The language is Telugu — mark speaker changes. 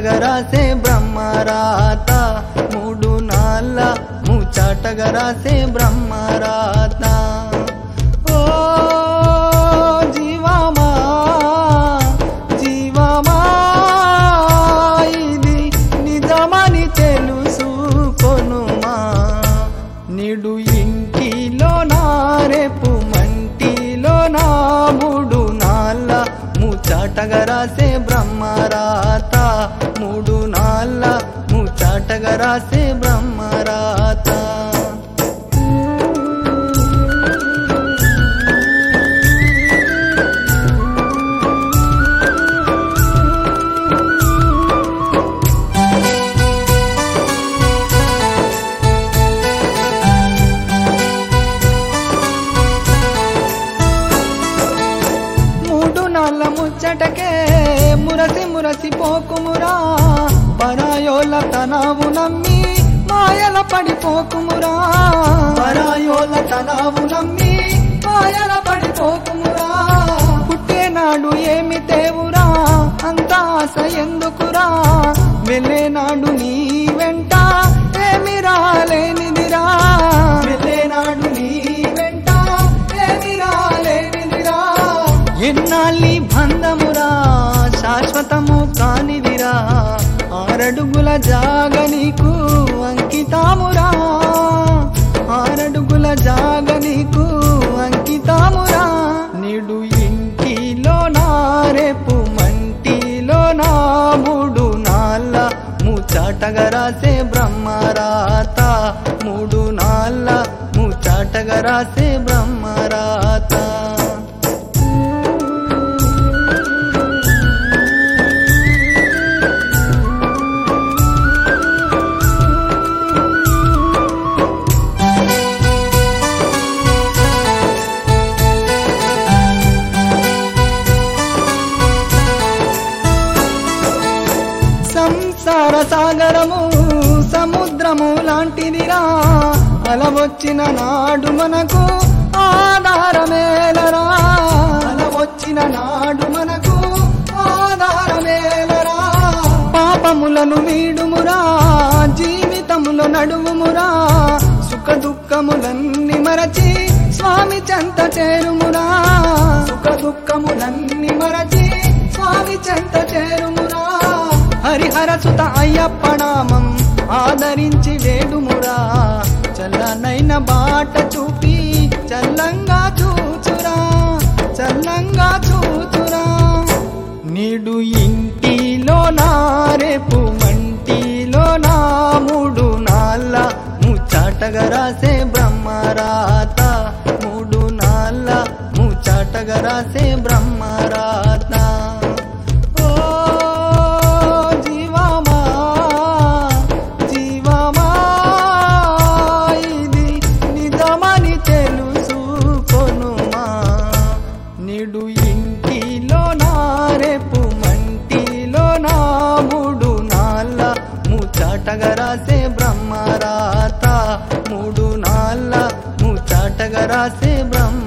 Speaker 1: ముచ్చటగరాసే బ్రహ్మరాత మూడు నాళ్ళ ముచ్చటగరాసే బ్రహ్మరాత ఓ జీవమా జీవమా ఇది నిజమని తెలుసుకొనుమా నిడు ఇంటిలో నారేపు మంటిలో నా మూడు నాళ్ళ ముచాటగరాసే బ్రహ్మరాత మూడు నాళ్ళ ముచాటగరాసే బ్రహ్మరాత మూడు నాళ్ళ ముచ్చటకే మురసి మురసి పోకుమురా పరాయోల తనావు నమ్మి మాయల పడిపోకుమురా పరాయోల తనావు నమ్మి మాయల పడిపోకుమురా పుట్టేనాడు ఏమి తేవురా అంత ఆశ ఎందుకురా వెళ్ళేనాడు నీ వెంట ఏమి రాలేనిదిరా వెళ్ళేనాడు నీ వెంట ఏమి రాలేనిదిరా ఎన్నాళ్ళి బంధమురా శాశ్వతము కానిదిరా ఆరడుగుల జాగ నీకు అంకితామురా ఆరడుగుల జాగ నీకు అంకితామురా నిడు ఇంటిలో నా రేపు మంటిలో నా మూడు నాళ్ళ ముచాటగరాసే బ్రహ్మరాత మూడు నాళ్ళ ముచాటగరాసే బ్రహ్మరాత సంసార సాగరము సముద్రము లాంటిదిరా అలవొచ్చిన నాడు మనకు ఆధారమేలరా అలవొచ్చిన నాడు మనకు ఆధారమేలరా పాపములను వీడుమురా జీవితములో నడువుమురా సుఖ దుఃఖములన్నీ మరచి స్వామి చెంత చేరుమురా సుఖ దుఃఖములన్నీ మరచి స్వామి చెంత చేరుమురా హరిహర సుత అయ్యప్ప నామం ఆదరించి వేడుమురా చల్లనైన బాట చూపి చల్లంగా చూచురా చల్లంగా చూచురా నిడు ఇంటిలో నా రేపు మంటిలో నా మూడు నాళ్ళ ముచాటగరాసే బ్రహ్మరాత మూడు నాళ్ళ ముచాటగరాసే బ్రహ్మరాత ఓ జీవమా జీవమా ఇది నిజమని తెలుసుకొనుమా నిడు ఇంటిలో నా రేపు మంటిలో నా మూడు నాళ్ళ ముచాటగరాసే బ్రహ్మరాత మూడు నాళ్ళ ముచాటగరాసే బ్రహ్మ